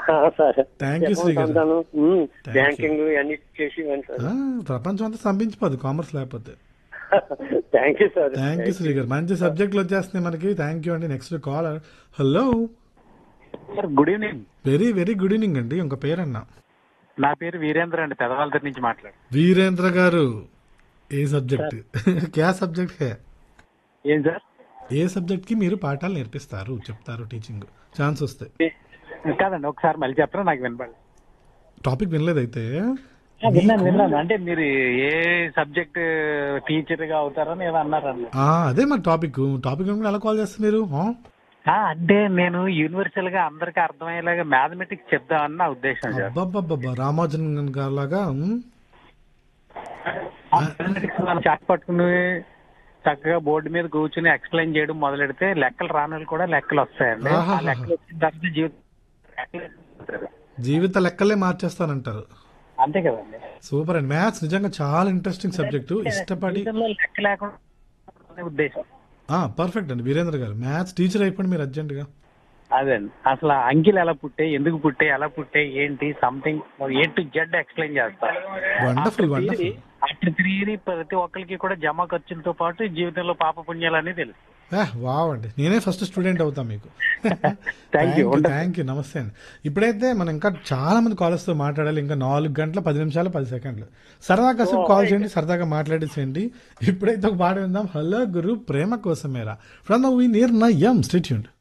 Sir Thank you, Shri గారు. అంతాను ఉమ్, Thank banking అన్ని చేసి ఇవ్వండి సార్ ఆ, ప్రపంచం అంతా స్తంభించిపోదు కామర్స్ లేకపోతే thank you sir thank you Sri గారు మంచి సబ్జెక్టులు వచ్చేస్తున్నాయి మనకి థ్యాంక్ యూ అండి next caller hello sir good evening very very good evening అండి ఇంక పేరన్నా నా పేరు వీరేంద్ర అండి పెదవాళ్ళ దగ్గర నుంచి మాట్లాడు వీరేంద్ర గారు ఏ సబ్జెక్ట్ క్యా సబ్జెక్ట్ హే ఏం సార్ ఏ సబ్జెక్ట్ కి మీరు పాఠాలు నేర్పిస్తారు చెప్తారు టీచింగ్ ఛాన్స్ వస్తే కాదండి ఒకసారి మళ్ళీ చెప్పరా నాకు వినపడలేదు టాపిక్ వినలేదైతే ఆ, విన్నాను విన్నాను అంటే మీరు ఏ సబ్జెక్ట్ టీచర్ గా అవుతారని ఏదో అన్నారండి ఆ, అదే మరి టాపిక్ టాపిక్ ఏమిటి ఎలా కాల్ చేస్తారు మీరు ఆ? ఆ, అంటే నేను యూనివర్సల్ గా అందరికి అర్థమయ్యేలాగా మ్యాథమెటిక్స్ చెప్దామని నా ఉద్దేశం సార్ అబ్బబ్బబ్బబ్బా రామానుజన్ గారు లాగా ఉమ్, మ్యాథమెటిక్స్ మనం చాట్ పట్టుకుని చక్కగా బోర్డు మీద కూర్చుని ఎక్స్ప్లెయిన్ చేయడం మొదలెడితే లెక్కలు రాని వాళ్ళు కూడా లెక్కలు వస్తాయండి ఆ ఆహాహా. లెక్కలు వచ్చిన తర్వాత జీవితం లెక్కలు జీవిత లెక్కలే మార్చేస్తానంటారు అంతే కదండి సూపర్ అండి మ్యాథ్స్ నిజంగా చాలా ఇంట్రెస్టింగ్ సబ్జెక్టు ఇష్టపడి జీవితంలో లెక్క లేకుండా అనే ఉద్దేశం పర్ఫెక్ట్ అండి వీరేంద్ర గారు మ్యాథ్స్ టీచర్ అయిపోండి మీరు అర్జెంట్ గా అదండి అసలు ఆ అంకెలు ఎలా పుట్టాయి ఎందుకు పుట్టాయి ఎలా పుట్టాయి ఏంటి something A to Z explain చేస్తారు వండర్ఫుల్ వండర్ఫుల్ అట్లా తిరిగి ప్రతి ఒక్కరికి కూడా జమ ఖర్చులతో పాటు జీవితంలో పాప పుణ్యాలు అనేది తెలుసు వావ్ అండి నేనే ఫస్ట్ స్టూడెంట్ అవుతా మీకు Thank you. థ్యాంక్ యూ నమస్తే అండి ఇప్పుడైతే మనం ఇంకా చాలా మంది కాలర్స్ తో మాట్లాడాలి ఇంకా నాలుగు గంటల పది నిమిషాలు పది సెకండ్లు సరదా కాసేపు కాల్ చేయండి సరదాగా మాట్లాడేసేయండి ఇప్పుడైతే ఒక పాట విందాం హలో గురు ప్రేమ కోసమేరా ఫ్రమ్ ద వీ నిర్ణయం స్టేట్యూండ్